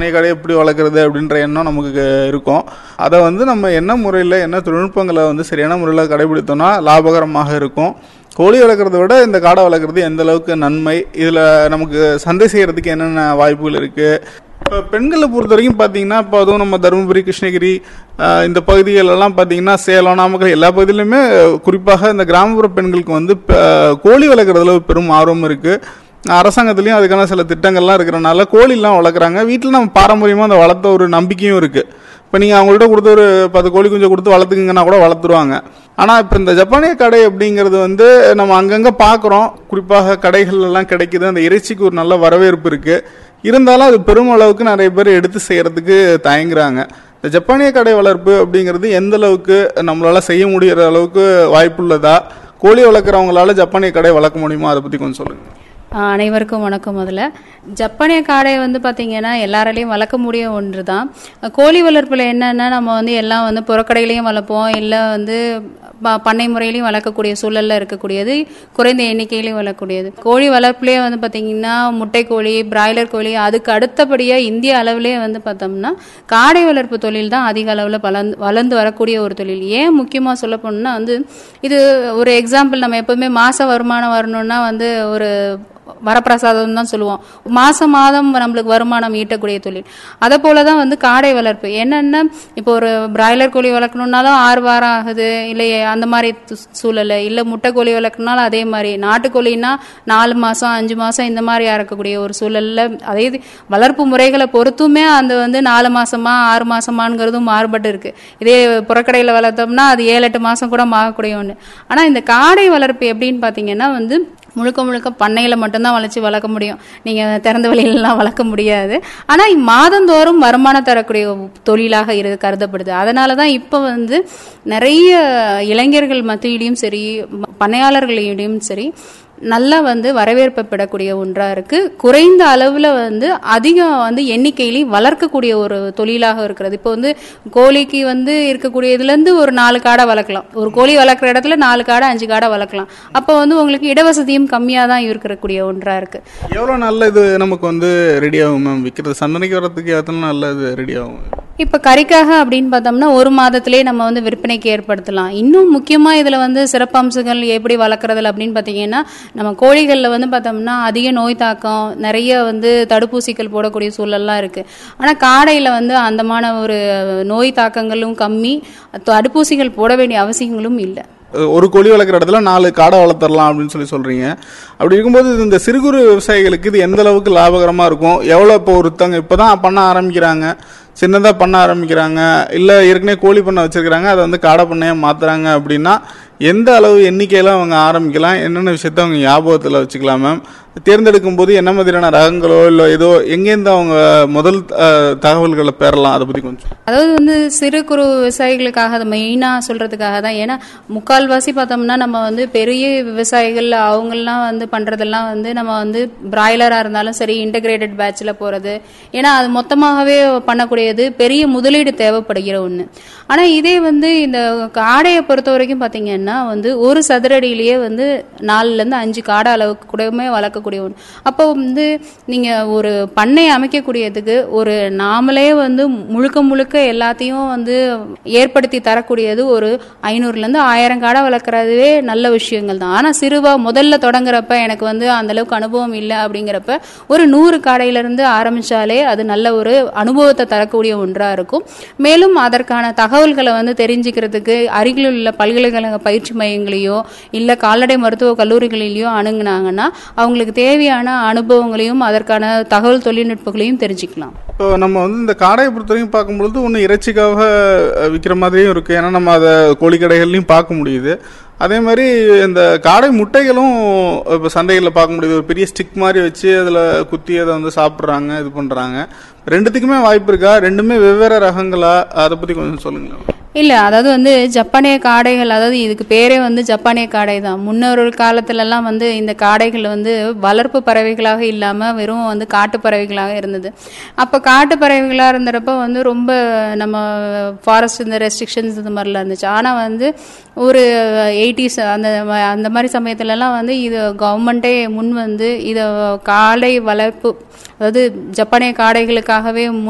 ஜப்பானிய காடை எப்படி வளர்க்குறது அப்படின்ற எண்ணம் நமக்கு இருக்கும் அதை வந்து நம்ம என்ன முறையில் என்ன தொழில்நுட்பங்களை வந்து சரியான முறையில் கடைபிடித்தோம்னா லாபகரமாக இருக்கும் கோழி வளர்க்குறத விட இந்த காடை வளர்க்குறது எந்த அளவுக்கு நன்மை இதில் நமக்கு சந்தை செய்கிறதுக்கு என்னென்ன வாய்ப்புகள் இருக்குது இப்போ பெண்களை பொறுத்த வரைக்கும் பார்த்தீங்கன்னா இப்போ அதுவும் நம்ம தருமபுரி கிருஷ்ணகிரி ஆஹ் இந்த பகுதிகளெல்லாம் பார்த்தீங்கன்னா சேலம் நாமக்கல் எல்லா பகுதியிலுமே குறிப்பாக இந்த கிராமப்புற பெண்களுக்கு வந்து ப- கோழி வளர்க்குறதுல ஒரு பெரும் ஆர்வம் இருக்குது அரசாங்கத்துலேயும் அதுக்கான சில திட்டங்கள்லாம் இருக்கிறனால கோழிலாம் வளர்க்குறாங்க வீட்டில் நம்ம பாரம்பரியமாக அந்த வளர்த்த ஒரு நம்பிக்கையும் இருக்குது இப்போ நீங்கள் அவங்கள்ட்ட கொடுத்து ஒரு பத்து கோழி குஞ்சை கொடுத்து வளர்த்துக்குங்கன்னா கூட வளர்த்துருவாங்க ஆனால் இப்போ இந்த ஜப்பானிய கடை அப்படிங்கிறது வந்து நம்ம அங்கங்கே பார்க்குறோம் குறிப்பாக கடைகள் எல்லாம் கிடைக்குது அந்த இறைச்சிக்கு ஒரு நல்ல வரவேற்பு இருக்குது இருந்தாலும் அது பெருமளவுக்கு நிறைய பேர் எடுத்து செய்கிறதுக்கு தயங்குறாங்க இந்த ஜப்பானிய கடை வளர்ப்பு அப்படிங்கிறது எந்த அளவுக்கு நம்மளால செய்ய முடிகிற அளவுக்கு வாய்ப்புள்ளதா கோழி வளர்க்குறவங்களால ஜப்பானிய கடை வளர்க்க முடியுமா அதை பற்றி கொஞ்சம் சொல்லுங்கள் ஆஹ் அனைவருக்கும் வணக்கம் முதல்ல ஜப்பானிய காடை வந்து பார்த்தீங்கன்னா எல்லாராலையும் வளர்க்க முடிய ஒன்று தான் கோழி வளர்ப்பில் என்னென்னா நம்ம வந்து எல்லாம் வந்து புறக்கடையிலையும் வளர்ப்போம் இல்லை வந்து ப- பண்ணை முறையிலையும் வளர்க்கக்கூடிய சூழலில் இருக்கக்கூடியது குறைந்த எண்ணிக்கையிலையும் வளர்க்கக்கூடியது கோழி வளர்ப்புலேயே வந்து பார்த்தீங்கன்னா முட்டை கோழி பிராய்லர் கோழி அதுக்கு அடுத்தபடியாக இந்திய அளவிலே வந்து பார்த்தோம்னா காடை வளர்ப்பு தொழில் தான் அதிக அளவில் வளர்ந்து வளர்ந்து வரக்கூடிய ஒரு தொழில் ஏன் முக்கியமாக சொல்ல போனோம்னா வந்து இது ஒரு எக்ஸாம்பிள் நம்ம எப்பவுமே மாச வருமானம் வரணும்னா வந்து ஒரு வரப்பிரசாதம் தான் சொல்லுவோம் மாசம் மாதம் நம்மளுக்கு வருமானம் ஈட்டக்கூடிய தொழில் அதை போல தான் வந்து காடை வளர்ப்பு என்னென்ன இப்போ ஒரு பிராய்லர் கோழி வளர்க்கணுன்னாலும் ஆறு வாரம் ஆகுது இல்லை அந்த மாதிரி து- சூழல் இல்லை முட்டை கோழி வளர்க்கணுனாலும் அதே மாதிரி நாட்டுக்கோழின்னா நாலு மாதம் அஞ்சு மாதம் இந்த மாதிரி இருக்கக்கூடிய ஒரு சூழலில் அதே இது வளர்ப்பு முறைகளை பொறுத்துமே அந்த வந்து நாலு மாசமா ஆறு மாசமாங்கிறதும் மாறுபட்டு இருக்கு இதே புறக்கடையில் வளர்த்தோம்னா அது ஏழு எட்டு மாசம் கூட ஆகக்கூடிய ஒன்று ஆனால் இந்த காடை வளர்ப்பு எப்படின்னு பார்த்தீங்கன்னா வந்து முழுக்க முழுக்க பண்ணையில் மட்டும்தான் வளைச்சி வளர்க்க முடியும் நீங்கள் திறந்த வெளியிலலாம் வளர்க்க முடியாது ஆனால் மாதந்தோறும் வருமானம் தரக்கூடிய தொழிலாக இரு கருதப்படுது அதனால தான் இப்போ வந்து நிறைய இளைஞர்கள் மத்தியிலையும் சரி ம- பண்ணையாளர்களிடையும் சரி நல்லா வந்து வரவேற்பை பெறக்கூடிய ஒன்றா இருக்கு குறைந்த அளவில் வந்து அதிகம் வந்து எண்ணிக்கையிலையும் வளர்க்கக்கூடிய ஒரு தொழிலாக இருக்கிறது இப்போ வந்து கோழிக்கு வந்து இருக்கக்கூடிய இதுலேருந்து ஒரு நாலு காடை வளர்க்கலாம் ஒரு கோழி வளர்க்குற இடத்துல நாலு காடை அஞ்சு காடை வளர்க்கலாம் அப்போ வந்து உங்களுக்கு இடவசதியும் கம்மியாக தான் இருக்கக்கூடிய ஒன்றா இருக்கு எவ்வளோ நல்ல இது நமக்கு வந்து ரெடி ஆகும் மேம் விற்கிறது சந்தனைக்கு வர்றதுக்கு எத்தனை நல்ல இது ரெடி ஆகும் இப்போ கறிக்காக அப்படின்னு பார்த்தோம்னா ஒரு மாதத்திலே நம்ம வந்து விற்பனைக்கு ஏற்படுத்தலாம் இன்னும் முக்கியமாக இதில் வந்து சிறப்பம்சங்கள் எப்படி வளர்க்குறதுல அப்படின்னு பார்த்தீங்கன்னா நம்ம கோழிகளில் வந்து பார்த்தோம்னா அதிக நோய் தாக்கம் நிறைய வந்து தடுப்பூசிகள் போடக்கூடிய சூழல்லாம் இருக்குது ஆனால் காடையில் வந்து அந்தமான ஒரு நோய் தாக்கங்களும் கம்மி தடுப்பூசிகள் போட வேண்டிய அவசியங்களும் இல்லை ஒரு கோழி வளர்க்குற இடத்துல நாலு காடை வளர்த்துடலாம் அப்படின்னு சொல்லி சொல்றீங்க அப்படி இருக்கும்போது இது இந்த சிறு குறு விவசாயிகளுக்கு இது எந்த அளவுக்கு லாபகரமா இருக்கும் எவ்வளோ இப்போ ஒருத்தவங்க இப்போதான் பண்ண ஆரம்பிக்கிறாங்க சின்னதாக பண்ண ஆரம்பிக்கிறாங்க இல்லை ஏற்கனவே கோழி பண்ணை வச்சிருக்கிறாங்க அதை வந்து காடை பண்ணையாக மாத்துறாங்க அப்படின்னா எந்த அளவு எண்ணிக்கையில் அவங்க ஆரம்பிக்கலாம் என்னென்ன விஷயத்த அவங்க ஞாபகத்தில் வச்சுக்கலாம் மேம் தேர்ந்தெடுக்கும் போது என்ன மாதிரியான ரகங்களோ இல்லை ஏதோ எங்கேருந்து அவங்க முதல் அஹ், தகவல்களை பெறலாம் அதை பற்றி கொஞ்சம் அதாவது வந்து சிறு குறு விவசாயிகளுக்காக அதை மெயினாக சொல்கிறதுக்காக தான் ஏன்னா முக்கால்வாசி பார்த்தோம்னா நம்ம வந்து பெரிய விவசாயிகள் அவங்கெல்லாம் வந்து பண்ணுறதெல்லாம் வந்து நம்ம வந்து பிராய்லராக இருந்தாலும் சரி இன்டகிரேட்டட் பேட்சில் போகிறது ஏன்னா அது மொத்தமாகவே பண்ணக்கூடியது பெரிய முதலீடு தேவைப்படுகிற ஒன்று ஆனால் இதே வந்து இந்த காடையை பொறுத்த வரைக்கும் பார்த்தீங்கன்னா வந்து ஒரு சதுரடியிலேயே வந்து நாலுலேருந்து அஞ்சு காடை அளவுக்கு கூடவுமே வளர்க்கக்கூடிய ஒன்று அப்போ வந்து நீங்கள் ஒரு பண்ணை அமைக்கக்கூடியதுக்கு ஒரு நாமளே வந்து முழுக்க முழுக்க எல்லாத்தையும் வந்து ஏற்படுத்தி தரக்கூடியது ஒரு ஐநூறுலேருந்து ஆயிரம் காடை வளர்க்குறதுவே நல்ல விஷயங்கள் தான் ஆனால் சிறுவா முதல்ல தொடங்குறப்ப எனக்கு வந்து அந்த அளவுக்கு அனுபவம் இல்லை அப்படிங்கிறப்ப ஒரு நூறு காடையிலிருந்து ஆரம்பிச்சாலே அது நல்ல ஒரு அனுபவத்தை தரக்கூடிய ஒன்றாக இருக்கும் மேலும் அதற்கான தகவல்களை வந்து தெரிஞ்சுக்கிறதுக்கு அருகில் உள்ள பல்கலைக்கழக பயிற்சி மையங்களையோ இல்லை கால்நடை மருத்துவ கல்லூரிகளிலேயோ அணுகுனாங்கன்னா அவங்களுக்கு தேவையான அனுபவங்களையும் அதற்கான தகவல் தொழில்நுட்பங்களையும் தெரிஞ்சுக்கலாம் இப்போ நம்ம வந்து இந்த காடையை பொறுத்த வரைக்கும் பார்க்கும்பொழுது ஒன்று இறைச்சிக்காக அஹ், விற்கிற மாதிரியும் இருக்குது ஏன்னா நம்ம அதை கோழி கடைகள்லையும் பார்க்க முடியுது அதே மாதிரி இந்த காடை முட்டைகளும் இப்போ சந்தைகளில் பார்க்க முடியுது ஒரு பெரிய ஸ்டிக் மாதிரி வச்சு அதில் குத்தி அதை வந்து சாப்பிட்றாங்க இது பண்ணுறாங்க ரெண்டுத்துக்குமே வாய்ப்பு இருக்கா ரெண்டுமே வெவ்வேறு ரகங்களா அதை பற்றி கொஞ்சம் சொல்லுங்களேன் இல்லை அதாவது வந்து ஜப்பானிய காடைகள் அதாவது இதுக்கு பேரே வந்து ஜப்பானிய காடை தான் முன்னொரு காலத்துலலாம் வந்து இந்த காடைகள் வந்து வளர்ப்பு பறவைகளாக இல்லாமல் வெறும் வந்து காட்டு பறவைகளாக இருந்தது அப்போ காட்டு பறவைகளாக இருந்தப்போ வந்து ரொம்ப நம்ம ஃபாரஸ்ட் இந்த ரெஸ்ட்ரிக்ஷன்ஸ் இந்த மாதிரிலாம் இருந்துச்சு ஆனால் வந்து ஒரு எயிட்டிஸ் அந்த ம- அந்த மாதிரி சமயத்துலலாம் வந்து இது கவர்மெண்ட்டே முன் வந்து இதை காடை வளர்ப்பு அதாவது ஜப்பானிய காடைகளுக்காகவே முன்